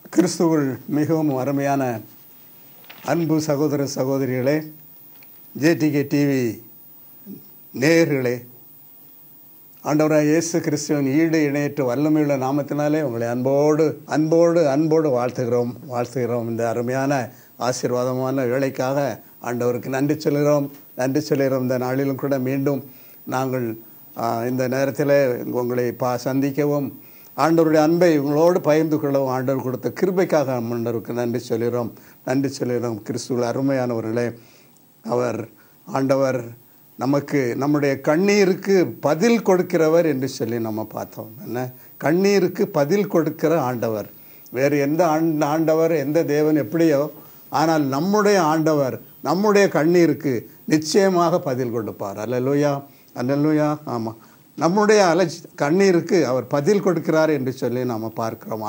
கிறிஸ்துவுள் மிகவும் அருமையான அன்பு சகோதர சகோதரிகளே ஜேடிகே டிவி நேயர்களே ஆண்டவராக இயேசு கிறிஸ்துவின் ஈடு இணையற்ற வல்லமையுள்ள நாமத்தினாலே உங்களை அன்போடு அன்போடு அன்போடு வாழ்த்துகிறோம் வாழ்த்துகிறோம் இந்த அருமையான ஆசீர்வாதமான வேலைக்காக ஆண்டவருக்கு நன்றி சொல்கிறோம் நன்றி சொல்கிறோம் இந்த நாளிலும் கூட மீண்டும் நாங்கள் ஆ, இந்த நேரத்தில் உங்களை பா சந்திக்கவும் ஆண்டவருடைய அன்பை உங்களோடு பகிர்ந்து கொள்ளவும் ஆண்டவர் கொடுத்த கிருபைக்காக ஆண்டவருக்கு நன்றி சொல்கிறோம் நன்றி சொல்கிறோம் கிறிஸ்துவ அருமையானவர்களே அவர் ஆண்டவர் நமக்கு நம்முடைய கண்ணீருக்கு பதில் கொடுக்கிறவர் என்று சொல்லி நம்ம பார்த்தோம் என்ன கண்ணீருக்கு பதில் கொடுக்கிற ஆண்டவர் வேறு எந்த ஆண் ஆண்டவர் எந்த தேவன் எப்படியோ ஆனால் நம்முடைய ஆண்டவர் நம்முடைய கண்ணீருக்கு நிச்சயமாக பதில் கொடுப்பார் அல்லலுயா அல்லலுயா ஆமாம் நம்முடைய அலட்சி கண்ணீருக்கு அவர் பதில் கொடுக்கிறார் என்று சொல்லி நாம் பார்க்கிறோம்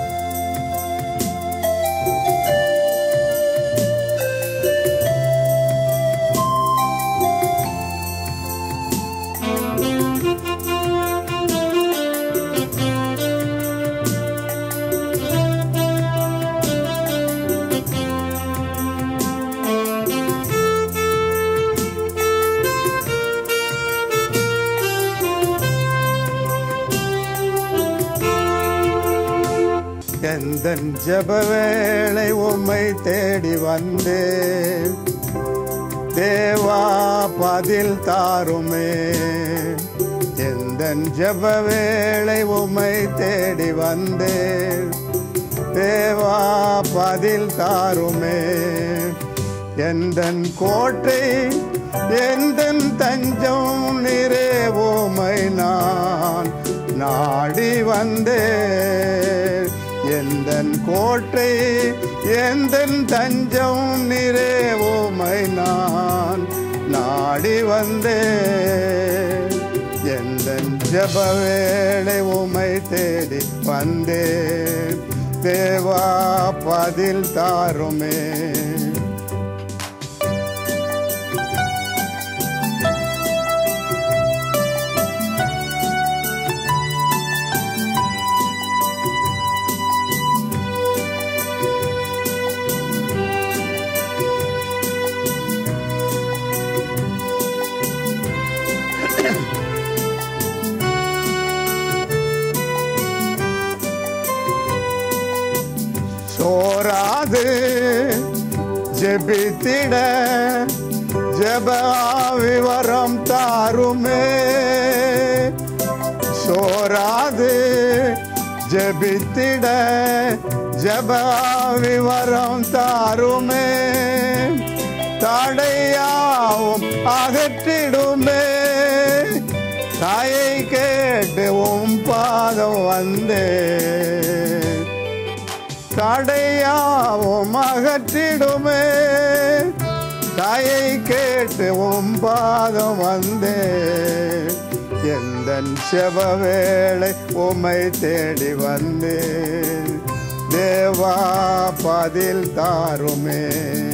எந்த ஜப வேளை உம்மை தேடி வந்தேன் தேவா பதில் தாருமே எந்த ஜப வேளை உம்மை தேடி வந்தேன் தேவா பதில் தாருமே எந்தன் கோட்டை எந்தன் தஞ்சம் நிறைவோமை நான் நாடி வந்தேன் எந்தன் கோட்டை எந்தன் தஞ்சம் நிறைவோமை நான் நாடி வந்தேன் எந்தன் ஜப வேளை உமை தேடி வந்தேன் தேவா பதில் தாருமே சோராது ஜெபித்திட ஜப விவரம் தாருமே சோராது ஜெபித்திட ஜப விவரம் தாருமே தடையாவும் அகற்றிடுமே தாயை கேட்டு உம் பாதம் வந்தேன் தடையாவும் அகற்றிடுமே தாயை கேட்டு உம் பாதம் வந்தேன் எந்த செவ வேளை உம்மை தேடி வந்தேன் தேவா பதில் தாருமே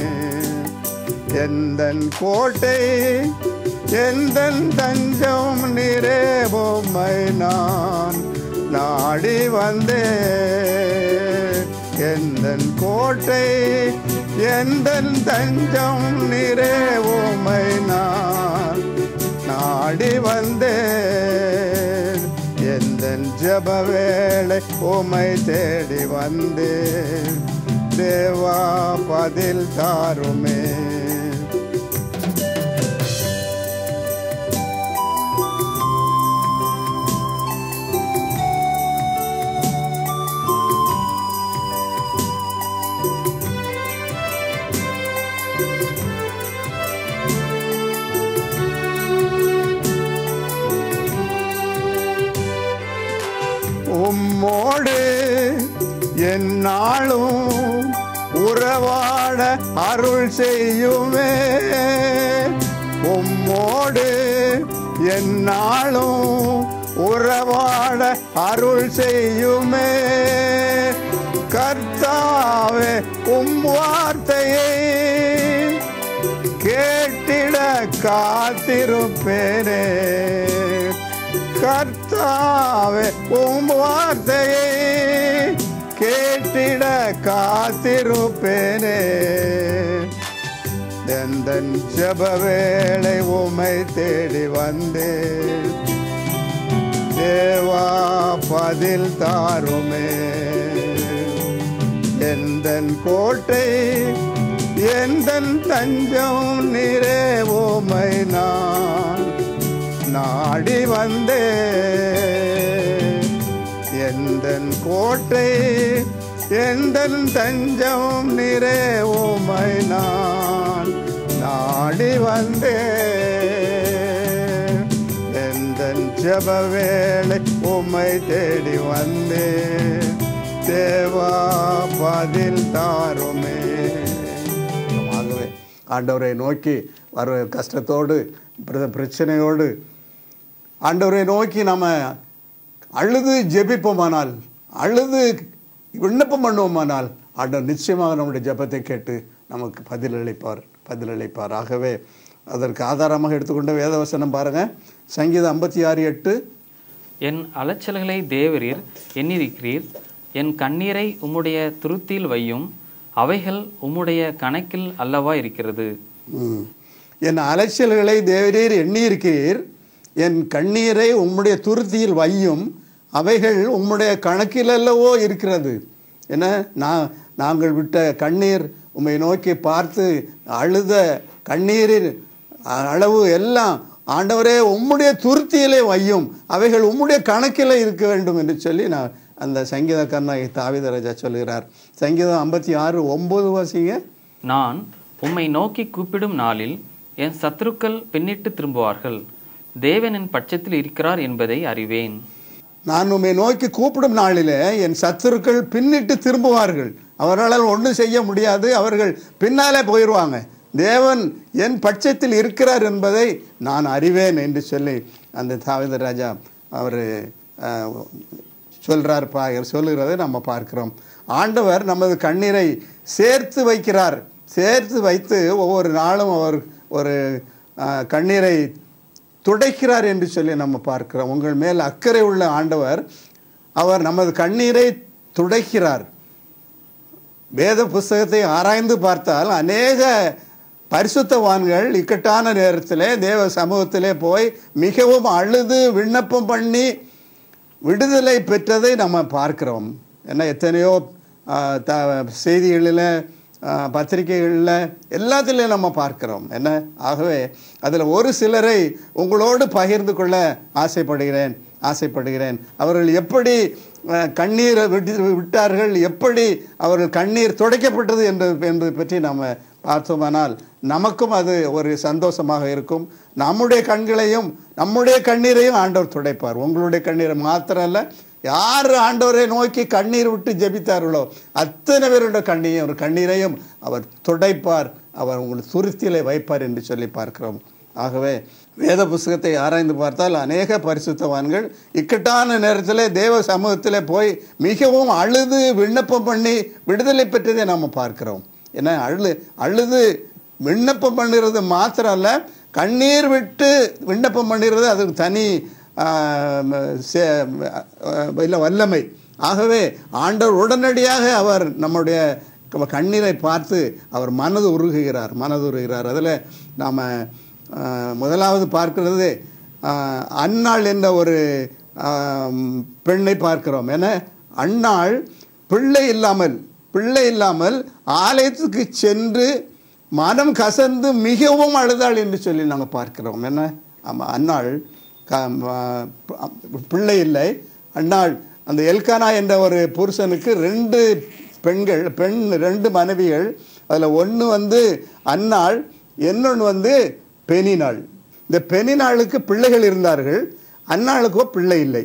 எந்தன் கோட்டை எந்தன் தஞ்சம் நிறே பொம்மை நான் நாடி வந்தேன் எந்தன் கோட்டை எந்தன் தஞ்சம் நிறே உமை நான் நாடி வந்தேன் எந்தன் ஜப வேளை உமை தேடி வந்தேன் தேவா பதில் தாருமே உம்மோடு என்னாலும் உறவாட அருள் செய்யுமே உம்மோடு என்னாலும் உறவாட அருள் செய்யுமே கர்த்தாவே உம் வார்த்தையை கேட்டிட காத்திருப்பேனே கர்த்தாவே உம் வார்த்தையை கேட்டிட காத்திருப்பேனே எந்தன் ஜப வேளை உமை தேடி வந்தேன் தேவா பதில் தாருமே எந்தன் கோட்டை எந்தன் தஞ்சம் நீரே உமை நான் நாடி வந்தே எந்தன் கோட்டை எந்தன் தஞ்சம் நீரே உமை நான் நாடி வந்தே எந்தன் ஜப வேளை உம்மை தேடி வந்தே தேவா பதில் தாருமே ஆகவே ஆண்டவரை நோக்கி வர கஷ்டத்தோடு பிர- பிரச்சனையோடு ஆண்டவரை நோக்கி நம்ம அழுது ஜெபிப்போமானால் அழுது விண்ணப்பம் பண்ணுவோமானால் ஆண்டவர் நிச்சயமாக நம்முடைய ஜெபத்தை கேட்டு நமக்கு பதிலளிப்பார் பதிலளிப்பார் ஆகவே அதற்கு ஆதாரமாக எடுத்துக்கொண்ட வேதவசனம் பாருங்க சங்கீதம் ஐம்பத்தி ஆறு எட்டு என் அலைச்சல்களை தேவரீர் எண்ணிருக்கிறீர் என் கண்ணீரை உம்முடைய துருத்தியில் வையும் அவைகள் உம்முடைய கணக்கில் அல்லவா இருக்கிறது ம். என் அலைச்சல்களை தேவரீர் எண்ணியிருக்கிறீர் என் கண்ணீரை உம்முடைய துருத்தியில் வையும் அவைகள் உம்முடைய கணக்கில் அல்லவோ இருக்கிறது என்ன நான் நாங்கள் விட்ட கண்ணீர் உம்மை நோக்கி பார்த்து அழுத கண்ணீரின் அளவு எல்லாம் ஆண்டவரே உம்முடைய துருத்தியிலே வையும் அவைகள் உம்முடைய கணக்கில் இருக்க வேண்டும் என்று சொல்லி நான் அந்த சங்கீதக்காரனாகி தாவிதராஜா சொல்கிறார் சங்கீதம் ஐம்பத்தி ஆறு ஒம்பது வாசிங்க நான் உம்மை நோக்கி கூப்பிடும் நாளில் என் சத்துருக்கள் பின்னிட்டு திரும்புவார்கள் தேவன் என் பட்சத்தில் இருக்கிறார் என்பதை அறிவேன் நான் உம்மை நோக்கி கூப்பிடும் நாளிலே என் சத்துருக்கள் பின்னிட்டு திரும்புவார்கள் அவர்களால் ஒன்றும் செய்ய முடியாது அவர்கள் பின்னாலே போயிடுவாங்க தேவன் என் பட்சத்தில் இருக்கிறார் என்பதை நான் அறிவேன் என்று சொல்லி அந்த தாவித ராஜா அவர் சொல்றார் பா சொல்லுகிறதை நம்ம பார்க்கிறோம் ஆண்டவர் நமது கண்ணீரை சேர்த்து வைக்கிறார் சேர்த்து வைத்து ஒவ்வொரு நாளும் அவர் ஒரு அஹ், கண்ணீரை துடைக்கிறார் என்று சொல்லி நம்ம பார்க்கிறோம் உங்கள் மேல் அக்கறை உள்ள ஆண்டவர் அவர் நமது கண்ணீரை துடைக்கிறார் வேத புஸ்தகத்தை ஆராய்ந்து பார்த்தால் அநேக பரிசுத்தவான்கள் இக்கட்டான நேரத்திலே தேவ சமூகத்திலே போய் மிகவும் அழுது விண்ணப்பம் பண்ணி விடுதலை பெற்றதை நம்ம பார்க்கிறோம் ஏன்னா எத்தனையோ ஆ, த செய்திகளில் ஆ, பத்திரிகைகளில் எல்லாத்துலேயும் நம்ம பார்க்கிறோம் என்ன ஆகவே அதில் ஒரு சிலரை உங்களோடு பகிர்ந்து கொள்ள ஆசைப்படுகிறேன் ஆசைப்படுகிறேன் அவர்கள் எப்படி ஆ, கண்ணீரை விட்டு விட்டார்கள் எப்படி அவர்கள் கண்ணீர் துடைக்கப்பட்டது என்பது என்பது பற்றி நம்ம பார்த்தோமானால் நமக்கும் அது ஒரு சந்தோஷமாக இருக்கும் நம்முடைய கண்களையும் நம்முடைய கண்ணீரையும் ஆண்டவர் துடைப்பார் உங்களுடைய கண்ணீரை மாத்திரம் அல்ல யார் ஆண்டவரை நோக்கி கண்ணீர் விட்டு ஜெபித்தார்களோ அத்தனை பேருடைய கண்ணீரையும் ஒரு கண்ணீரையும் அவர் துடைப்பார் அவர் உங்களை துருத்தியிலே வைப்பார் என்று சொல்லி பார்க்கிறோம் ஆகவே வேத புஸ்தகத்தை ஆராய்ந்து பார்த்தால் அநேக பரிசுத்தவான்கள் இக்கட்டான நேரத்தில் தேவ சமூகத்தில் போய் மிகவும் அழுது விண்ணப்பம் பண்ணி விடுதலை பெற்றதை நாம் பார்க்கிறோம் ஏன்னா அழு அழுது விண்ணப்பம் பண்ணுறது மாத்திரம் அல்ல கண்ணீர் விட்டு விண்ணப்பம் பண்ணுறது அதுக்கு தனி ஆம், சே- ஆஹ், இல்லை வல்லமை ஆகவே ஆண்டவர் உடனடியாக அவர் நம்முடைய க- கண்ணீரை பார்த்து அவர் மனது உருகுகிறார் மனது உருகுகிறார் அதில் நாம் முதலாவது பார்க்கிறது ஆஹ், அன்னாள் என்ற ஒரு ஆம், பெண்ணை பார்க்கிறோம் ஏன்னா அன்னாள் பிள்ளை இல்லாமல் பிள்ளை இல்லாமல் ஆலயத்துக்கு சென்று மனம் கசந்து மிகவும் அழுதாள் என்று சொல்லி நாங்கள் பார்க்கிறோம் என்ன ஆமாம் அன்னாள் க ம- பிள்ளை இல்லை அன்னாள் அந்த எல்கானா என்ற ஒரு புருஷனுக்கு ரெண்டு பெண்கள் பெண் ரெண்டு மனைவிகள் அதில் ஒன்று வந்து அன்னாள் இன்னொன்று வந்து பெனினாள் இந்த பெனினாளுக்கு பிள்ளைகள் இருந்தார்கள் அன்னாளுக்கோ பிள்ளை இல்லை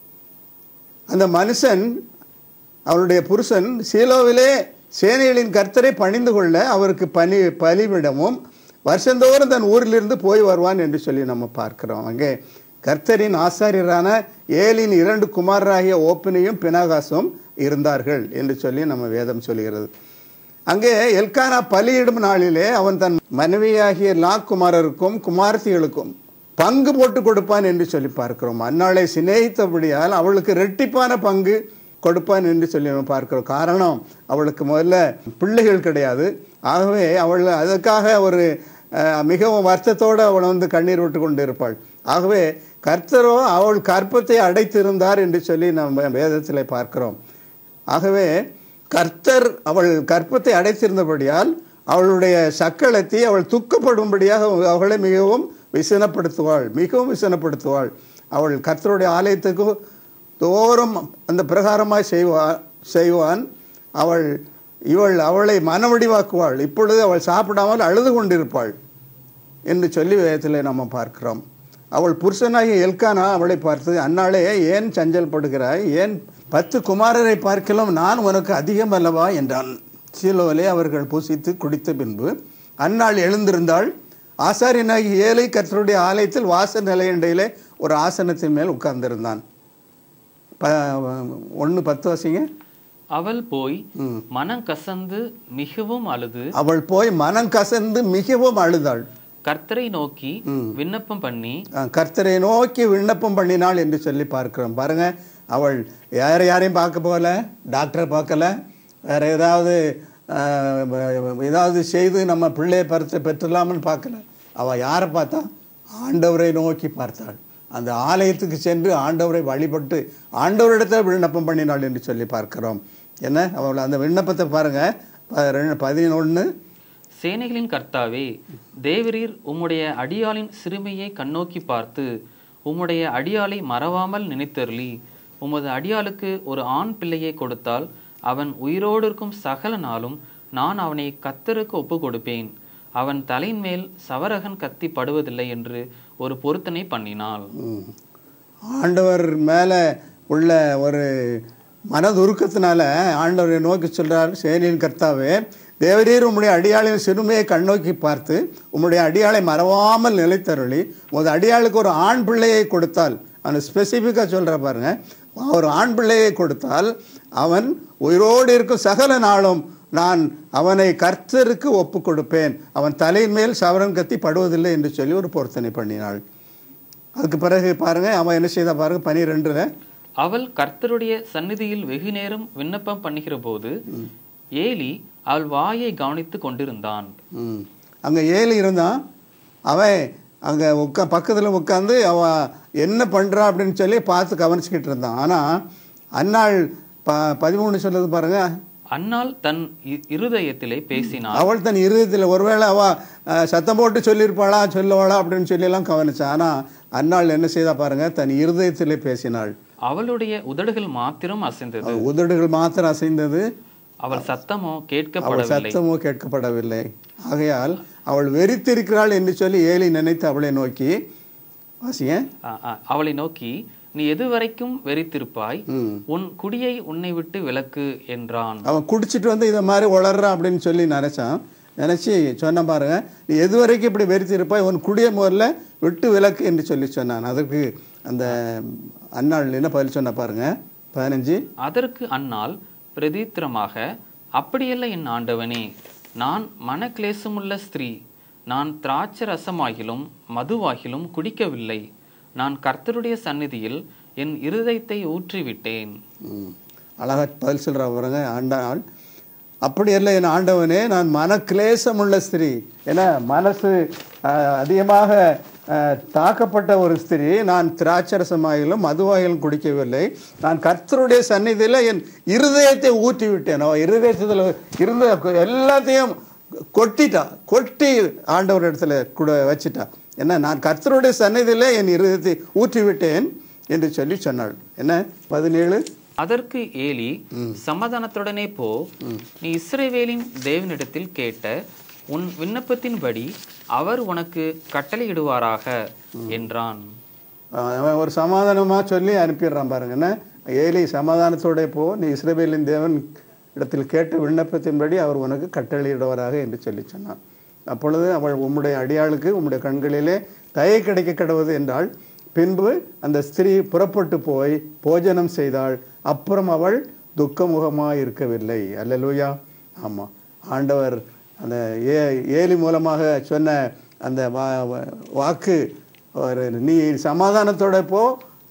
அந்த மனுஷன் அவருடைய புருஷன் சீலோவிலே சேனைகளின் கர்த்தரை பணிந்து கொள்ள அவருக்கு பணி பலிவிடமும் வருஷந்தோறும் தன் ஊரிலிருந்து போய் வருவான் என்று சொல்லி நம்ம பார்க்கிறோம் அங்கே கர்த்தரின் ஆசாரியரான ஏலின் இரண்டு குமாரராகிய ஓப்பனையும் பினாகாசும் இருந்தார்கள் என்று சொல்லி நம்ம வேதம் சொல்கிறது அங்கே எல்கானா பலியிடும் நாளிலே அவன் தன் மனைவியாகிய லா குமாரருக்கும் குமார்த்திகளுக்கும் பங்கு போட்டு கொடுப்பான் என்று சொல்லி பார்க்கிறோம் அந்நாளை சிநேகித்தபடியால் அவளுக்கு ரெட்டிப்பான பங்கு கொடுப்பான் என்று சொல்லி நம்ம பார்க்கிறோம் காரணம் அவளுக்கு முதல்ல பிள்ளைகள் கிடையாது ஆகவே அவள் அதற்காக ஒரு அஹ், மிகவும் வருத்தத்தோடு அவள் வந்து கண்ணீர் விட்டு கொண்டு இருப்பாள் ஆகவே கர்த்தரோ அவள் கற்பத்தை அடைத்திருந்தார் என்று சொல்லி நம்ம வேதத்தில் பார்க்கிறோம் ஆகவே கர்த்தர் அவள் கற்பத்தை அடைத்திருந்தபடியால் அவளுடைய சக்களத்தை அவள் துக்கப்படும்படியாக அவளை மிகவும் விசனப்படுத்துவாள் மிகவும் விசனப்படுத்துவாள் அவள் கர்த்தருடைய ஆலயத்துக்கு தோறும் அந்த பிரகாரமாய் செய்வா செய்வான் அவள் இவள் அவளை மனவடிவாக்குவாள் இப்பொழுது அவள் சாப்பிடாமல் அழுது கொண்டிருப்பாள் என்று சொல்லி வேதத்தில் நம்ம பார்க்கிறோம் அவள் புருஷனாகிய எல்கானா அவளை பார்த்து அன்னாளே ஏன் சஞ்சல்படுகிறாய் ஏன் பத்து குமாரரை பார்க்கலாம் நான் உனக்கு அதிகம் அல்லவா என்றான் சீலோவிலே அவர்கள் புசித்து குடித்த பின்பு அன்னாள் எழுந்திருந்தாள் ஆசாரியனாகி ஏழை கர்த்தருடைய ஆலயத்தில் வாச நிலையண்டையிலே ஒரு ஆசனத்தின் மேல் உட்கார்ந்திருந்தான் ப ஒன்று பத்து வாசிங்க அவள் போய் ம். மனம் கசந்து மிகவும் அழுது அவள் போய் மனம் கசந்து மிகவும் அழுதாள் கர்த்தரை நோக்கி விண்ணப்பம் பண்ணி அஹ், கர்த்தரை நோக்கி விண்ணப்பம் பண்ணினாள் என்று சொல்லி பார்க்கிறோம் பாருங்க அவள் யார் யாரையும் பார்க்க போகல டாக்டரை பார்க்கல வேற ஏதாவது அஹ், ஏதாவது செய்து நம்ம பிள்ளையை பரிசு பெற்றலாம்னு பார்க்கல அவள் யாரை பார்த்தா ஆண்டவரை நோக்கி பார்த்தாள் அந்த ஆலயத்துக்கு சென்று ஆண்டவரை வழிபட்டு ஆண்டவரிடத்தில் விண்ணப்பம் பண்ணினாள் என்று சொல்லி பார்க்கிறோம் என்ன அவள் அந்த விண்ணப்பத்தை பாருங்க ப- ரெண்டு- பதினொன்று சேனைகளின் கர்த்தாவே தேவரீர் உம்முடைய அடியாளின் சிறுமையை கண்ணோக்கி பார்த்து உம்முடைய அடியாளை மறவாமல் நினைத்தருளி உமது அடியாளுக்கு ஒரு ஆண் பிள்ளையை கொடுத்தால் அவன் உயிரோடு இருக்கும் சகல நாளும் நான் அவனை கத்தருக்கு ஒப்பு கொடுப்பேன் அவன் தலையின் மேல் சவரகன் கத்தி படுவதில்லை என்று ஒரு பொருத்தனை பண்ணினாள் ம். ஆண்டவர் மேலே உள்ள ஒரு மனதுருக்கத்தினால ஆண்டவரை நோக்கி சொல்றார் சேனியின் கர்த்தாவே தேவரீர் உம்முடைய அடியாளின் சிறுமையை கண்ணோக்கி பார்த்து உம்முடைய அடியாளை மறவாமல் நிலைத்தருளி உமது அடியாளுக்கு ஒரு ஆண் பிள்ளையை கொடுத்தால் அவன் ஸ்பெசிஃபிக்காக சொல்கிற பாருங்க ஒரு ஆண் பிள்ளையை கொடுத்தால் அவன் உயிரோடு இருக்கும் சகல நாளும் நான் அவனை கர்த்தருக்கு ஒப்பு கொடுப்பேன் அவன் தலையின் மேல் சவரன் கத்தி படுவதில்லை என்று சொல்லி ஒரு பொருத்தனை பண்ணினாள் அதுக்கு பிறகு பாருங்க அவன் என்ன செய்தா பாருங்க பனிரெண்டுல அவள் கர்த்தருடைய சந்நிதியில் வெகு நேரம் விண்ணப்பம் பண்ணுகிற போது ஏலி அவள் வாயை கவனித்துக் கொண்டிருந்தான் ம். அங்க ஏழு இருந்தான் அவன் அங்க உட்கா பக்கத்துல உட்காந்து அவன் என்ன பண்றா அப்படின்னு சொல்லி பார்த்து கவனிச்சுக்கிட்டு இருந்தான் ஆனா அன்னாள் ப பதிமூணு சொல்லுது பாருங்க அன்னாள் தன் இ- இருதயத்திலே பேசினாள் அவள் தன் இருதயத்தில் ஒருவேளை அவ அஹ், சத்தம் போட்டு சொல்லியிருப்பாளா சொல்லுவாளா அப்படின்னு சொல்லி எல்லாம் கவனிச்சான் ஆனா அன்னாள் என்ன செய்தா பாருங்க தன் இருதயத்திலே பேசினாள் அவளுடைய உதடுகள் மாத்திரம் அசைந்தது அவள் உதடுகள் மாத்திரம் அசைந்தது அவள் சத்தமோ அவள் கேட்கப்படவில்லை சத்தமோ கேட்கப்படவில்லை ஆகையால் அவள் வெறித்திருக்கிறாள் என்று சொல்லி ஏலி நினைத்து அவளை நோக்கி வாசிங்க அ- அ- அவளை நோக்கி நீ எதுவரைக்கும் வெறித்திருப்பாய் ம். உன் குடியை உன்னை விட்டு விலக்கு என்றான் அவன் குடிச்சிட்டு வந்து இதை மாதிரி உளறான் அப்படின்னு சொல்லி நினைச்சான் நினைச்சு சொன்ன பாருங்க நீ எது வரைக்கும் இப்படி வெறித்திருப்பாய் உன் குடிய முதல்ல விட்டு விலக்கு என்று சொல்லி சொன்னான் அதற்கு அந்த அன்னாள் என்ன பதில் சொன்ன பாருங்க பதினஞ்சு அதற்கு அன்னாள் பிரதித்திரமாக அப்படியல்ல என் ஆண்டவனே நான் மனக்லேசமுள்ள ஸ்திரீ நான் திராட்சை ரசமாகிலும் மதுவாகிலும் குடிக்கவில்லை நான் கர்த்தருடைய சந்நிதியில் என் இருதயத்தை ஊற்றிவிட்டேன் ம். அழகா பதில் சொல்றா பாருங்க ஆண்டாள் அப்படி இல்லை என் ஆண்டவனே நான் மனக்லேசமுள்ள ஸ்திரீ ஏன்னா மனசு அஹ், அதிகமாக அஹ், தாக்கப்பட்ட ஒரு ஸ்திரீ நான் திராட்சரசமாயிலும் மதுவாயிலும் குடிக்கவில்லை நான் கர்த்தருடைய சந்நிதியில் என் இருதயத்தை ஊற்றி விட்டேன் அவன் இருதயத்தில் இருந்த எல்லாத்தையும் கொட்டிட்டா கொட்டி ஆண்டவர் இடத்துல கூட வச்சிட்டா என்ன நான் கர்த்தருடைய சந்நிதியில் என் இருதயத்தை ஊற்றி விட்டேன் என்று சொல்லி சொன்னாள் என்ன பதினேழு அதற்கு ஏலி சமாதானத்துடனே போ நீ இஸ்ரவேலின் தேவனிடத்தில் கேட்ட உன் விண்ணப்பத்தின்படி அவர் உனக்கு கட்டளையிடுவாராக என்றான் அவன் ஒரு சமாதானமாக சொல்லி அனுப்பிடுறான் பாருங்க என்ன ஏலி சமாதானத்தோட போ நீ இஸ்ரவேலின் தேவன் இடத்தில் கேட்ட விண்ணப்பத்தின்படி அவர் உனக்கு கட்டளையிடுவாராக என்று சொல்லி சொன்னான் அப்பொழுது அவள் உம்முடைய அடியாளுக்கு உம்முடைய கண்களிலே தயை கிடைக்க கடவுது என்றாள் பின்பு அந்த ஸ்திரீ புறப்பட்டு போய் போஜனம் செய்தாள் அப்புறம் அவள் துக்கமுகமாக இருக்கவில்லை அல்லேலூயா ஆமாம் ஆண்டவர் அந்த ஏ ஏலி மூலமாக சொன்ன அந்த வா- வா- வாக்கு ஒரு நீ சமாதானத்தோட போ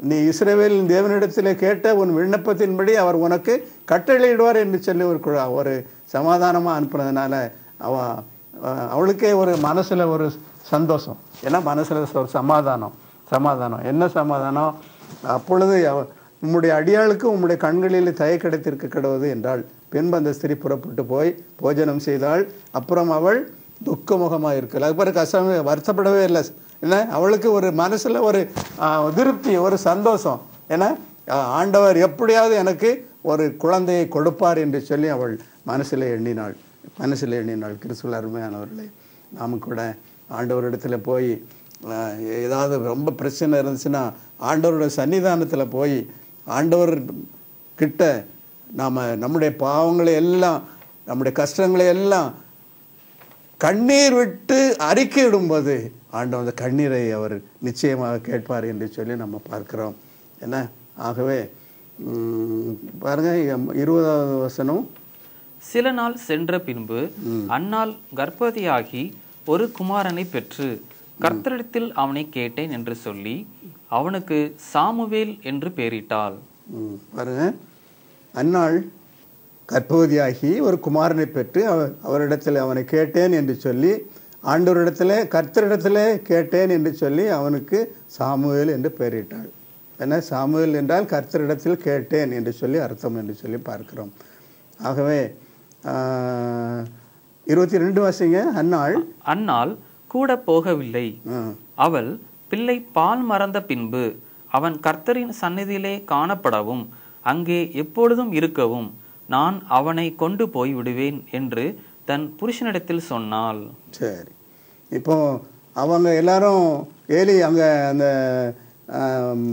நீ இஸ்ரவேலின் தேவனிடத்தில் கேட்ட உன் விண்ணப்பத்தின்படி அவர் உனக்கு கட்டளையிடுவார் என்று சொல்லி ஒரு கு- ஒரு சமாதானமாக அனுப்புனதுனால அவ அஹ், அவளுக்கே ஒரு மனசில் ஒரு சந்தோஷம் ஏன்னா மனசில் ஒரு சமாதானம் சமாதானம் என்ன சமாதானம் அப்பொழுது அவ- உம்முடைய அடியாளுக்கு உம்முடைய கண்களில் தய கிடைத்திருக்க கிடவது என்றாள் பின்பு அந்த ஸ்திரீ புறப்பட்டு போய் போஜனம் செய்தாள் அப்புறம் அவள் துக்கமுகமாக இருக்கல அது பிறகு கஷ்டம் வருத்தப்படவே இல்லை என்ன அவளுக்கு ஒரு மனசில் ஒரு ஆ, திருப்தி ஒரு சந்தோஷம் ஏன்னா ஆ, ஆண்டவர் எப்படியாவது எனக்கு ஒரு குழந்தையை கொடுப்பார் என்று சொல்லி அவள் மனசில் எண்ணினாள் மனசில் எண்ணினாள் கிறிஸ்துவ அருமையானவர்களே நாம கூட ஆண்டவரிடத்தில் போய் ஆ, ஏதாவது ரொம்ப பிரச்சனை இருந்துச்சுன்னா ஆண்டவரோட சன்னிதானத்தில் போய் ஆண்டவர் கிட்ட நாம் நம்முடைய பாவங்களை எல்லாம் நம்முடைய கஷ்டங்களை எல்லாம் கண்ணீர் விட்டு அறிக்கையிடும்போது ஆண்டவர் அந்த கண்ணீரை அவர் நிச்சயமாக கேட்பார் என்று சொல்லி நம்ம பார்க்கிறோம் என்ன ஆகவே ம், பாருங்க எம்- இருபதாவது வசனம் சில நாள் சென்ற பின்பு அன்னாள் கர்ப்பவதியாகி ஒரு குமாரனை பெற்று கர்த்தரிடத்தில் அவனை கேட்டேன் என்று சொல்லி அவனுக்கு சாமுவேல் என்று பெயரிட்டாள் ம், பாருங்க அன்னாள் கர்ப்பவதியாகி ஒரு குமாரனை பெற்று அவ- அவரிடத்தில் அவனை கேட்டேன் என்று சொல்லி ஆண்டவரிடத்தில் கர்த்தரிடத்தில் கேட்டேன் என்று சொல்லி அவனுக்கு சாமுவேல் என்று பெயரிட்டாள் என்ன சாமுவேல் என்றால் கர்த்தரிடத்தில் கேட்டேன் என்று சொல்லி அர்த்தம் என்று சொல்லி பார்க்கிறோம் ஆகவே ஆஹ், இருபத்தி ரெண்டு வாசிங்க அன்னாள் அன்னாள் கூட போகவில்லை ம், அவள் பிள்ளை பால் மறந்த பின்பு அவன் கர்த்தரின் சந்நிதியிலே காணப்படவும் அங்கே எப்பொழுதும் இருக்கவும் நான் அவனை கொண்டு போய் விடுவேன் என்று தன் புருஷனிடத்தில் சொன்னாள் சரி இப்போ அவங்க எல்லாரும் ஏலி அங்கே அந்த ஆம்,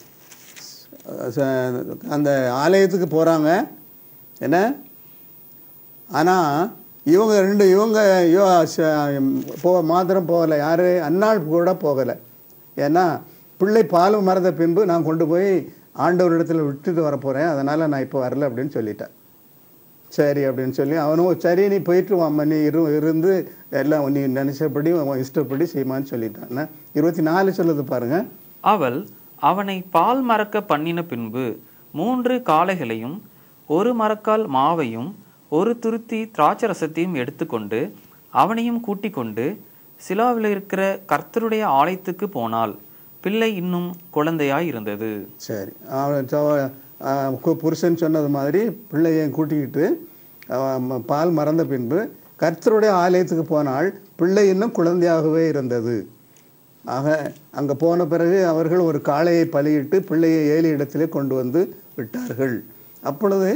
ச- அந்த ஆலயத்துக்கு போகிறாங்க என்ன ஆனால் இவங்க ரெண்டு இவங்க யோ ச- போ மாத்திரம் போகலை யார் அன்னாள் கூட போகலை ஏன்னா பிள்ளை பால் மறந்த பின்பு நான் கொண்டு போய் ஆண்டவரிடத்தில் விட்டுட்டு வர போகிறேன் அதனால் நான் இப்போ வரல அப்படின்னு சொல்லிட்டேன் சரி அப்படின்னு சொல்லி அவனும் சரி நீ போயிட்டு வாம்மா நீ இரு இருந்து எல்லாம் நீ நினைச்சபடி உன் இஷ்டப்படி செய்யுமான்னு சொல்லிட்டான் இருபத்தி நாலு சொல்லுது பாருங்க அவள் அவனை பால் மறக்க பண்ணின பின்பு மூன்று காளைகளையும் ஒரு மரக்கால் மாவையும் ஒரு துருத்தி திராட்சரசத்தையும் எடுத்துக்கொண்டு அவனையும் கூட்டிக் கொண்டு சிலாவில் இருக்கிற கர்த்தருடைய ஆலயத்துக்கு போனாள் பிள்ளை இன்னும் குழந்தையாய் இருந்தது சரி அவன் சோ- ஆ, கு- புருஷன் சொன்னது மாதிரி பிள்ளையை கூட்டிக்கிட்டு அவன் ம- பால் மறந்த பின்பு கர்த்தருடைய ஆலயத்துக்கு போனால் பிள்ளை இன்னும் குழந்தையாகவே இருந்தது ஆக அங்கே போன பிறகு அவர்கள் ஒரு காளையை பலியிட்டு பிள்ளையை ஏழு இடத்திலே கொண்டு வந்து விட்டார்கள் அப்பொழுது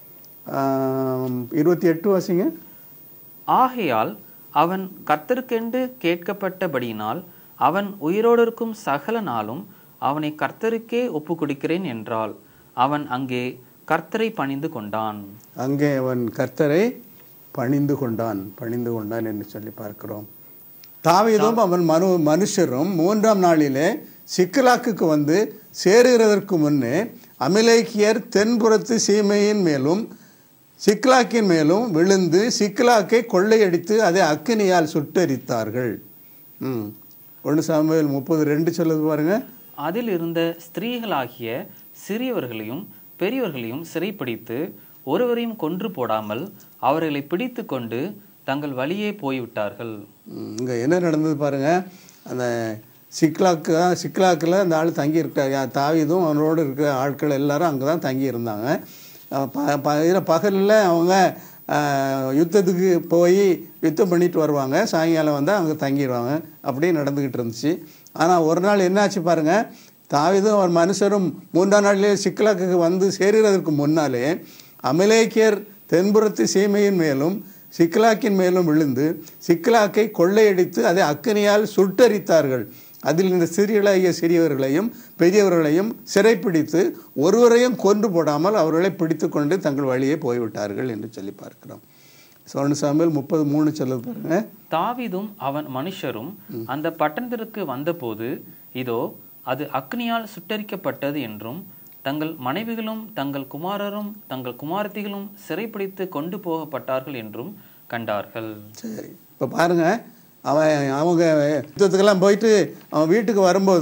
ஆம், இருபத்தி எட்டு வாசிங்க ஆகையால் அவன் கர்த்தருக்கென்று கேட்கப்பட்டபடியினால் அவன் உயிரோடு இருக்கும் சகல நாளும் அவனை கர்த்தருக்கே ஒப்பு கொடுக்கிறேன் என்றாள் அவன் அங்கே கர்த்தரை பணிந்து கொண்டான் அங்கே அவன் கர்த்தரை பணிந்து கொண்டான் பணிந்து கொண்டான் என்று சொல்லி பார்க்கிறோம் தாவீதும் அவன் மனு மனுஷரும் மூன்றாம் நாளிலே சிக்கலாக்குக்கு வந்து சேருகிறதற்கு முன்னே அமிலேக்கியர் தென்புறத்து சீமையின் மேலும் சிக்லாக்கின் மேலும் விழுந்து சிக்லாக்கை கொள்ளையடித்து அதை அக்கினியால் சுட்டெரித்தார்கள் ம் ஒன்று சாமுவேல் முப்பது ரெண்டு சொல்லுது பாருங்க அதில் இருந்த ஸ்திரீகளாகிய சிறியவர்களையும் பெரியவர்களையும் சிறைப்பிடித்து ஒருவரையும் கொன்று போடாமல் அவர்களை பிடித்து கொண்டு தங்கள் வழியே போய்விட்டார்கள் இங்கே என்ன நடந்தது பாருங்க அந்த சிக்லாக்கு தான் சிக்லாக்கில் அந்த ஆள் தங்கி இருக்கார் தாவிதும் அவனோடு இருக்கிற ஆட்கள் எல்லாரும் அங்கே தான் தங்கி இருந்தாங்க அஹ் ப ப இதில் பகலில் அவங்க அஹ், யுத்தத்துக்கு போய் யுத்தம் பண்ணிட்டு வருவாங்க சாயங்காலம் வந்து அங்கே தங்கிடுவாங்க அப்படியே நடந்துக்கிட்டு இருந்துச்சு ஆனால் ஒரு நாள் என்னாச்சு பாருங்க தாவிதும் அவர் மனுஷரும் மூன்றாம் நாளிலே சிக்லாக்குக்கு வந்து சேருகிறதற்கு முன்னாலே அமலேக்கியர் தென்புறத்து சீமையின் மேலும் சிக்லாக்கின் மேலும் விழுந்து சிக்லாக்கை கொள்ளையடித்து அதை அக்கினியால் சுட்டரித்தார்கள் அதில் இந்த சிறியலாகிய சிறியவர்களையும் பெரியவர்களையும் சிறைப்பிடித்து ஒருவரையும் கொன்று போடாமல் அவர்களை பிடித்து கொண்டு தங்கள் வழியே போய்விட்டார்கள் என்று சொல்லி பார்க்கிறோம் சோழ சாம்பல் முப்பது மூணு சொல்லுது பாருங்க தாவீதும் அவன் மனுஷரும் அந்த பட்டணத்திற்கு வந்தபோது இதோ அது அக்னியால் சுட்டரிக்கப்பட்டது என்றும் தங்கள் மனைவிகளும் தங்கள் குமாரரும் தங்கள் குமாரத்திகளும் சிறைப்பிடித்து கொண்டு போகப்பட்டார்கள் என்றும் கண்டார்கள் சரி இப்போ பாருங்க அவன் அவங்க யுத்தத்துக்கெல்லாம் போயிட்டு அவன் வீட்டுக்கு வரும்போது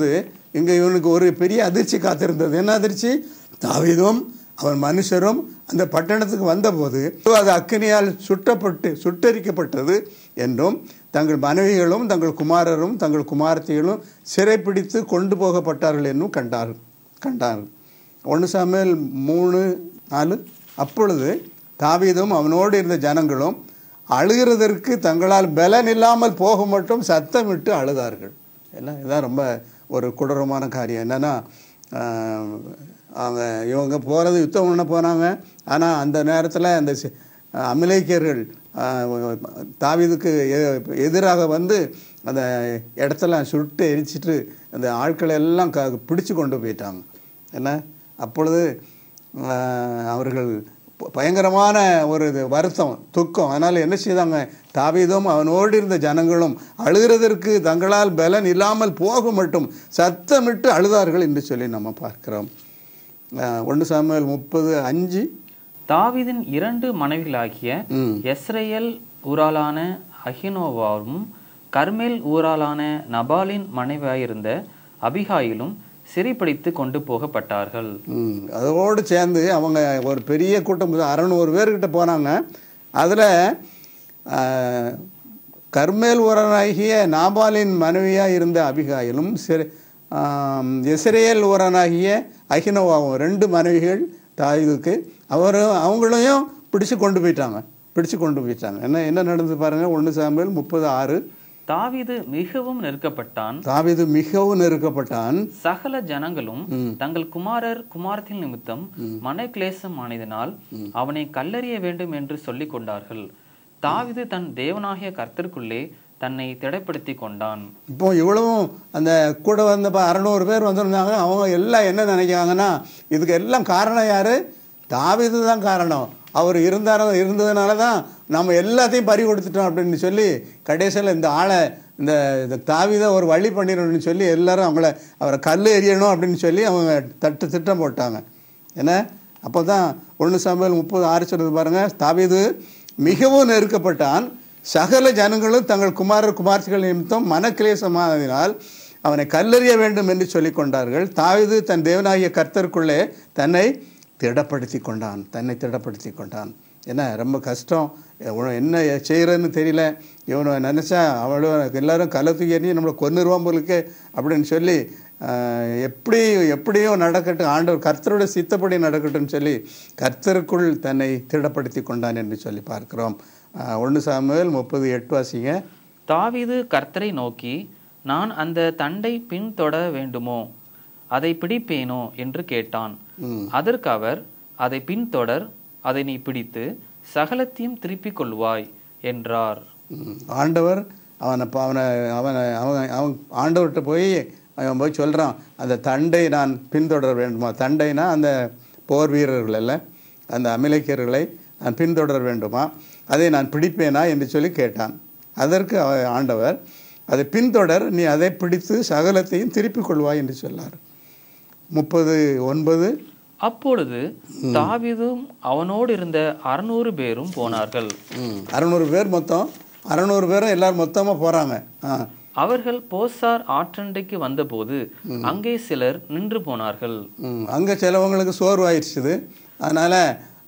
இங்கே இவனுக்கு ஒரு பெரிய அதிர்ச்சி காத்திருந்தது என்ன அதிர்ச்சி தாவீதும் அவன் மனுஷரும் அந்த பட்டணத்துக்கு வந்தபோது அது அக்கினியால் சுட்டப்பட்டு சுட்டரிக்கப்பட்டது என்றும் தங்கள் மனைவிகளும் தங்கள் குமாரரும் தங்கள் குமாரத்திகளும் சிறைப்பிடித்து கொண்டு போகப்பட்டார்கள் என்னும் கண்டார் கண்டார் ஒன்று சாமியல் மூணு நாலு அப்பொழுது தாவீதும் அவனோடு இருந்த ஜனங்களும் அழுகிறதற்கு தங்களால் பலன் இல்லாமல் போக மட்டும் சத்தமிட்டு அழுதார்கள் எல்லாம் இதான் ரொம்ப ஒரு கொடூரமான காரியம் என்னன்னா ஆஹ், அவங்க இவங்க போகிறது யுத்தம் பண்ண போனாங்க ஆனால் அந்த நேரத்தில் அந்த சி- அமலேக்கியர்கள் ஆஹ், தாவீதுக்கு எ- எதிராக வந்து அந்த இடத்துல சுட்டு எரிச்சிட்டு அந்த ஆட்களை எல்லாம் க பிடிச்சு கொண்டு போயிட்டாங்க என்ன அப்பொழுது ஆஹ், அவர்கள் ப- பயங்கரமான ஒரு இது வருத்தம் துக்கம் அதனால் என்ன செய்தாங்க தாவீதும் அவனோடு இருந்த ஜனங்களும் அழுகிறதற்கு தங்களால் பலன் இல்லாமல் போக மட்டும் சத்தமிட்டு அழுதார்கள் என்று சொல்லி நம்ம பார்க்கிறோம் ஒன்று சாமுவேல் முப்பது அஞ்சு தாவீதின் இரண்டு மனைவிகளாகிய ம் எஸ்ரேல் ஊராளான அகினோவாவும் கர்மேல் ஊராளான நபாலின் மனைவியாயிருந்த அபிகாயிலும் சிறைப்பிடித்து கொண்டு போகப்பட்டார்கள் ம் அதோடு சேர்ந்து அவங்க ஒரு பெரிய கூட்டம் அறநூறு பேர்கிட்ட போனாங்க அதில் கர்மேல் ஊரனாகிய நாபாலின் மனைவியாக இருந்த அபிகாயிலும் சிறு இஸ்ரேல் ஊரனாகிய அகினோவாவும் ரெண்டு மனைவிகள் தாயுதுக்கு அவரும் அவங்களையும் பிடிச்சு கொண்டு போயிட்டாங்க பிடிச்சு கொண்டு போயிட்டாங்க என்ன என்ன நடந்து பாருங்கள் ஒன்று சாம்பல் முப்பது ஆறு தாவீது மிகவும் நெருக்கப்பட்டான் தாவீது மிகவும் நெருக்கப்பட்டான் சகல ஜனங்களும் தங்கள் குமாரர் குமாரத்தின் நிமித்தம் மனக்லேசம் ஆனதினால் அவனை கல்லறிய வேண்டும் என்று சொல்லிக் கொண்டார்கள் தாவீது தன் தேவனாகிய கர்த்தருக்குள்ளே தன்னை திடப்படுத்தி கொண்டான் இப்போ இவ்வளவும் அந்த கூட வந்த ப- அறநூறு பேர் வந்திருந்தாங்க அவங்க எல்லாம் என்ன நினைக்கிறாங்கன்னா இதுக்கு எல்லாம் காரணம் யாரு தாவீது தான் காரணம் அவர் இருந்தார இருந்ததுனால தான் நம்ம எல்லாத்தையும் பறி கொடுத்துட்டோம் அப்படின்னு சொல்லி கடைசியில் இந்த ஆளை இந்த இந்த தாவீதை ஒரு வழி பண்ணிடணும்னு சொல்லி எல்லாரும் அவங்கள அவரை கல் எறியணும் அப்படின்னு சொல்லி அவங்க தட்டு திட்டம் போட்டாங்க என்ன அப்போ தான் ஒன்று சம்பல் முப்பது ஆறு சொல்றது பாருங்க தாவீது மிகவும் நெருக்கப்பட்டான் சகல ஜனங்களும் தங்கள் குமாரர் குமார்த்திகள் நிமித்தம் மனக்கிலேசமானதினால் அவனை கல்லெறிய வேண்டும் என்று சொல்லிக் கொண்டார்கள் தாவீது தன் தேவனாகிய கர்த்தருக்குள்ளே தன்னை திடப்படுத்தி கொண்டான் தன்னை திடப்படுத்தி கொண்டான் என்ன ரொம்ப கஷ்டம் இவன் என்ன செய்கிறன்னு தெரியல இவனை நினச்சா அவளோ எல்லாரும் கள்ள தூக்கி எறிஞ்சு நம்மளை கொன்னுருவான் போலுக்கு அப்படின்னு சொல்லி ஆஹ், எப்படி எப்படியோ நடக்கட்டும் ஆண்டவர் கர்த்தருடைய சித்தப்படி நடக்கட்டும்னு சொல்லி கர்த்தருக்குள் தன்னை திடப்படுத்தி கொண்டான் என்று சொல்லி பார்க்கிறோம் ஒன்று சாமுவேல் முப்பது எட்டு வாசிங்க தாவீது கர்த்தரை நோக்கி நான் அந்த தண்டை பின்தொட வேண்டுமோ அதை பிடிப்பேனோ என்று கேட்டான் ம் அதற்கு அவர் அதை பின்தொடர் அதை நீ பிடித்து சகலத்தையும் திருப்பிக் கொள்வாய் என்றார் ம். ஆண்டவர் அவனை ப- அவனை அவனை அவன் அவன் ஆண்டவர்கிட்ட போய் அவன் போய் சொல்கிறான் அந்த தண்டை நான் பின்தொடர வேண்டுமா தண்டைனா அந்த போர் வீரர்கள் அல்ல அந்த அமிலக்கியர்களை நான் பின்தொடர வேண்டுமா அதை நான் பிடிப்பேனா என்று சொல்லி கேட்டான் அதற்கு அவ- ஆண்டவர் அதை பின்தொடர் நீ அதை பிடித்து சகலத்தையும் திருப்பிக் கொள்வாய் என்று சொன்னார் முப்பது ஒன்பது அப்பொழுது தாவீதும் அவனோடு இருந்த அறுநூறு பேரும் போனார்கள் ம் அறநூறு பேர் மொத்தம் அறநூறு பேரும் எல்லாரும் மொத்தமாக போகிறாங்க ஆ அவர்கள் போசார் ஆற்றண்டைக்கு வந்தபோது அங்கே சிலர் நின்று போனார்கள் ம் அங்கே சிலவங்களுக்கு சோர்வாயிடுச்சுது அதனால்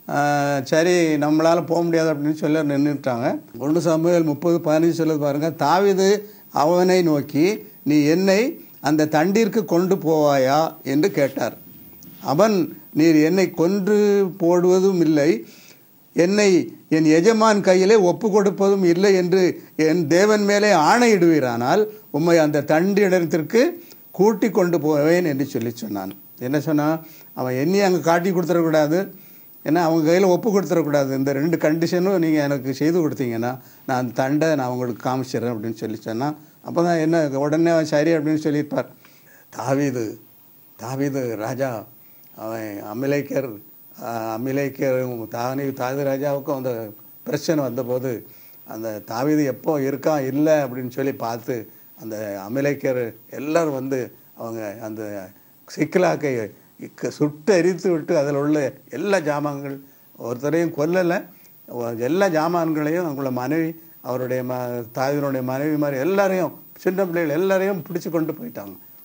சரி நம்மளால் போக முடியாது அப்படின்னு சொல்லி நின்றுட்டாங்க ஒன்று சமூகல் முப்பது பதினஞ்சு சொல்லுது பாருங்கள் தாவீது அவனை நோக்கி நீ என்னை அந்த தண்டிற்கு கொண்டு போவாயா என்று கேட்டார் அவன் நீர் என்னை கொன்று போடுவதும் இல்லை என்னை என் எஜமான் கையிலே ஒப்பு கொடுப்பதும் இல்லை என்று என் தேவன் மேலே ஆணையிடுவீரானால் உம்மை அந்த தண்டி இடத்திற்கு கூட்டி கொண்டு போவேன் என்று சொல்லி சொன்னான் என்ன சொன்னான் அவன் என்னையும் அங்கே காட்டி கொடுத்துடக்கூடாது ஏன்னா அவங்க கையில் ஒப்பு கொடுத்துடக்கூடாது இந்த ரெண்டு கண்டிஷனும் நீங்கள் எனக்கு செய்து கொடுத்தீங்கன்னா நான் அந்த தண்டை நான் உங்களுக்கு காமிச்சிடுறேன் அப்படின்னு சொல்லி சொன்னான் அப்போ தான் என்ன உடனே அவன் சரி அப்படின்னு சொல்லியிருப்பார் தாவீது தாவீது ராஜா அவன் அமிலேக்கர் ஆஹ், அமிலேக்கரும் தானி தாது ராஜாவுக்கும் அந்த பிரச்சனை வந்தபோது அந்த தாவீது எப்போ இருக்கான் இல்லை அப்படின்னு சொல்லி பார்த்து அந்த அமிலேக்கர் எல்லாரும் வந்து அவங்க அந்த சிக்கலாக்கை இக்க- சுட்டு எரித்து விட்டு அதில் உள்ள எல்லா ஜாமான்கள் ஒருத்தரையும் கொல்லலை ஒ- எல்லா ஜாமான்களையும் அவங்கள மனைவி அவருடைய ம தாயினுடைய மனைவி மாதிரி எல்லாரையும் சின்ன பிள்ளைகள் எல்லாரையும் பிடிச்சு கொண்டு போயிட்டாங்க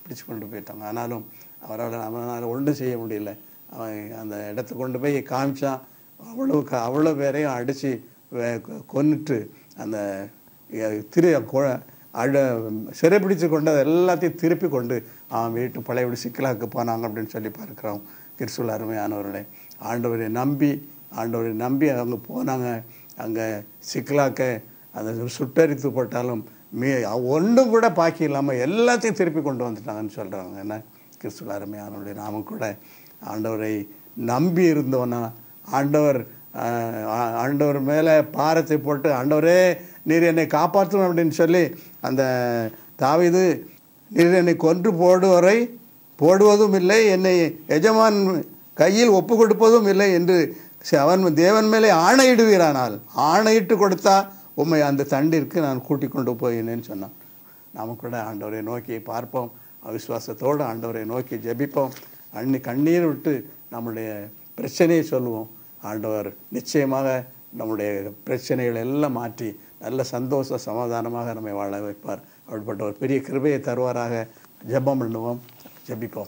பிடிச்சு கொண்டு போயிட்டாங்க ஆனாலும் அவரால் அவனால் ஒன்றும் செய்ய முடியல அவன் அந்த இடத்துக்கு கொண்டு போய் காமிச்சான் அவ்வளோ க அவ்வளோ பேரையும் அடித்து கொன்னுட்டு அந்த அஹ், திரு கொ- அழ சிறைப்பிடிச்சு கொண்டு அதை எல்லாத்தையும் திருப்பி கொண்டு அவன் வீட்டு பழையபடி சிக்கலாக்கு போனாங்க அப்படின்னு சொல்லி பார்க்குறோம் கிறிஸ்துவ அருமையானவர்களே ஆண்டவரை நம்பி ஆண்டவரை நம்பி அவங்க போனாங்க அங்கே சிக்கலாக்க அதை சுட்டரித்து போட்டாலும் மீ ஒன்றும் கூட பாக்கி இல்லாமல் எல்லாத்தையும் திருப்பி கொண்டு வந்துட்டாங்கன்னு சொல்கிறாங்க என்ன கிறிஸ்துவ அருமையானவர்களே நாமும் கூட ஆண்டவரை நம்பி இருந்தோன்னா ஆண்டவர் ஆஹ், ஆ- ஆண்டவர் மேலே பாரத்தை போட்டு ஆண்டவரே நீர் என்னை காப்பாற்றணும் அப்படின்னு சொல்லி அந்த தாவீது நீர் என்னை கொன்று போடுவரை போடுவதும் இல்லை என்னை எஜமான் கையில் ஒப்பு கொடுப்பதும் இல்லை என்று ச- அவன் தேவன் மேலே ஆணையிடுவீரானால் ஆணையிட்டு கொடுத்தா உம்மை அந்த தண்டிற்கு நான் கூட்டிக் கொண்டு போயினேன்னு சொன்னான் நாம கூட ஆண்டவரை நோக்கி பார்ப்போம் அவிசுவாசத்தோடு ஆண்டவரை நோக்கி ஜெபிப்போம் அண்ணி கண்ணீர் விட்டு நம்முடைய பிரச்சனையை சொல்லுவோம் ஆண்டவர் நிச்சயமாக நம்முடைய பிரச்சனைகளை எல்லாம் மாற்றி நல்ல சந்தோஷ சமாதானமாக நம்மை வாழ வைப்பார் அப்படிப்பட்ட ஒரு பெரிய கிருபையை தருவாராக ஜெபம் பண்ணுவோம் ஜெபிப்போம்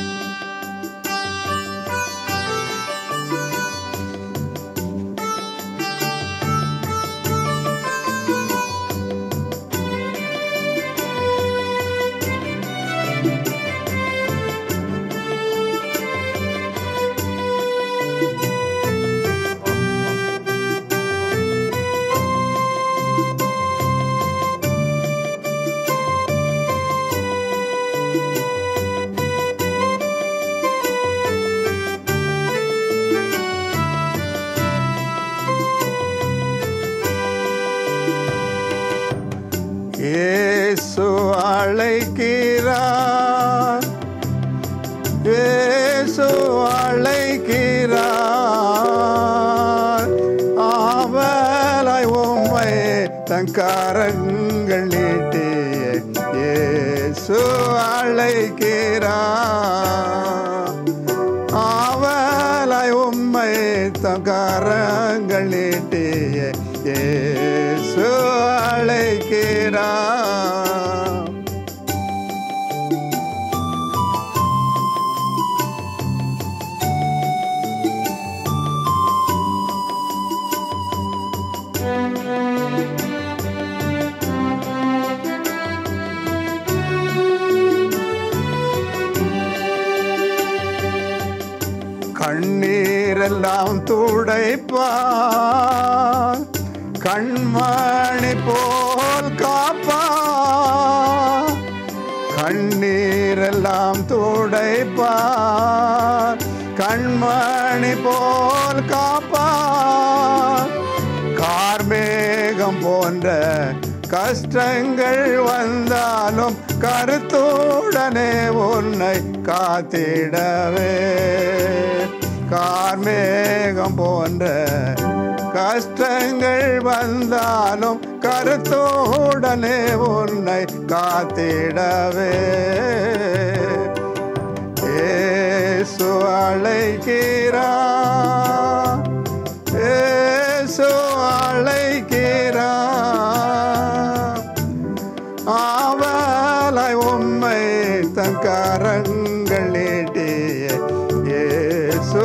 இயேசு அழைக்கிறார் இயேசு அழைக்கிறார் ஆவலாய் உம்மை தன் கரங்கள் நீட்டி இயேசு அழைக்கிறார் ஆவலாய் உம்மை தன் கரங்கள் நீட்டி இயேசு அழைக்கிறார் கண்ணீரெல்லாம் துடைப்பார் கண்மணி போல் காப்பா கண்ணீரெல்லாம் துடைப்பார் கண்மணி போல் காப்பார் கார்மேகம் போன்ற கஷ்டங்கள் வந்தாலும் கருத்துடனே உன்னை காத்திடவே கார்மேகம் போன்ற கஷ்டங்கள் வந்தாலும் கருத்தோடனே உன்னை காத்திடவே ஏசு அழைக்கிறா ஏசு அழைக்கிறா ஆவலாய் உம்மை தன் கரங்கள் நீட்டிய இயேசு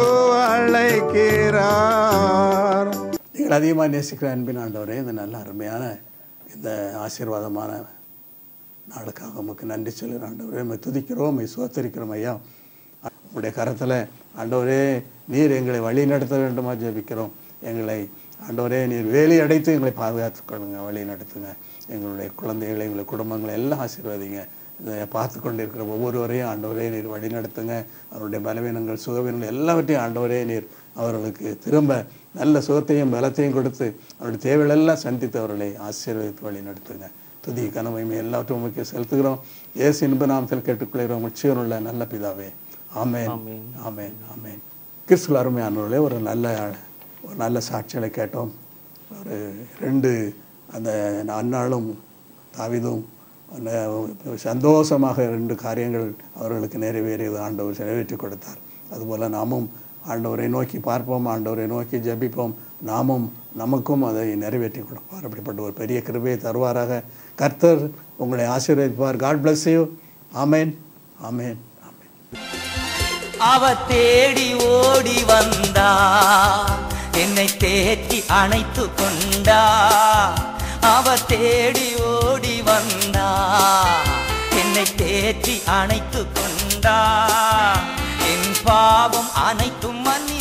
அழைக்கிறார் நீங்கள் அதிகமாக நேசிக்கிற அன்பின் ஆண்டவரே இந்த நல்ல அருமையான இந்த ஆசீர்வாதமான நாளுக்காக உமக்கு நன்றி சொல்லுற ஆண்டவரே உம்மை துதிக்கிறோம் உம்மை சோத்தரிக்கிறோம் ஐயா உங்களுடைய கரத்தில் ஆண்டவரே நீர் எங்களை வழி நடத்த வேண்டுமா ஜெபிக்கிறோம் எங்களை ஆண்டவரே நீர் வேலி அடைத்து எங்களை பாதுகாத்துக் கொள்ளுங்க வழி நடத்துங்க எங்களுடைய குழந்தைகளை எங்களுடைய குடும்பங்களை எல்லாம் ஆசீர்வதிங்க இதை பார்த்து கொண்டிருக்கிற ஒவ்வொருவரையும் ஆண்டவரே நீர் வழி நடத்துங்க அவருடைய பலவீனங்கள் சுகவீனங்கள் எல்லாவற்றையும் ஆண்டவரே நீர் அவர்களுக்கு திரும்ப நல்ல சுகத்தையும் பலத்தையும் கொடுத்து அவருடைய தேவைகளெல்லாம் சந்தித்து அவர்களை ஆசீர்வதித்து வழி நடத்துங்க துதி கனமைமை எல்லாவற்றும் உமக்கு செலுத்துகிறோம் ஏசு இன்ப நாமத்தில் கேட்டுக்கொள்கிறோம் உச்சியனுள்ள நல்ல பிதாவே ஆமென் ஆமென். ஆமென் ஆமென் கிறிஸ்துவ அருமையானவர்களே ஒரு நல்ல ஒரு நல்ல சாட்சிகளை கேட்டோம் ஒரு ரெண்டு அந்த அன்னாளும் தாவிதும் அந்த சந்தோஷமாக ரெண்டு காரியங்கள் அவர்களுக்கு நிறைவேறியது ஆண்டவர் நிறைவேற்றி கொடுத்தார் அதுபோல் நாமும் ஆண்டவரை நோக்கி பார்ப்போம் ஆண்டவரை நோக்கி ஜெபிப்போம் நாமும் நமக்கும் அதை நிறைவேற்றி கொடுப்பார் அப்படிப்பட்ட ஒரு பெரிய கிருபையை தருவாராக கர்த்தர் உங்களை ஆசீர்வதிப்பார் God bless you amen amen amen அவ தேடி ஓடி வந்தா என்னை தேற்றி அணைத்து கொண்டா அவ தேடி ஓடி வந்தா என்னை தேற்றி அணைத்து கொண்டா என் பாவம் அனைத்தும் மன்னி